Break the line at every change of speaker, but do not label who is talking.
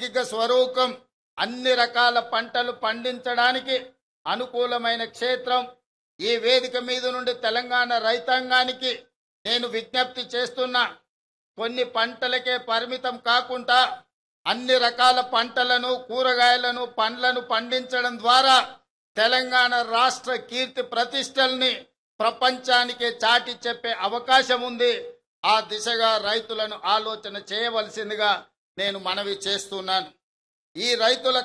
నైసర్గిక స్వరూపం అన్ని రకాల పంటలు పండించడానికి అనుకూలమైన క్షేత్రం ఈ వేదిక మీద నుండి తెలంగాణ రైతాంగానికి నేను విజ్ఞప్తి చేస్తున్నా కొన్ని పంటలకే పరిమితం కాకుండా అన్ని రకాల పంటలను కూరగాయలను పండ్లను పండించడం ద్వారా తెలంగాణ రాష్ట్ర కీర్తి ప్రతిష్టల్ని ప్రపంచానికి చాటి చెప్పే అవకాశం ఉంది ఆ దిశగా రైతులను ఆలోచన చేయవలసిందిగా నేను మనవి చేస్తున్నాను ఈ రైతుల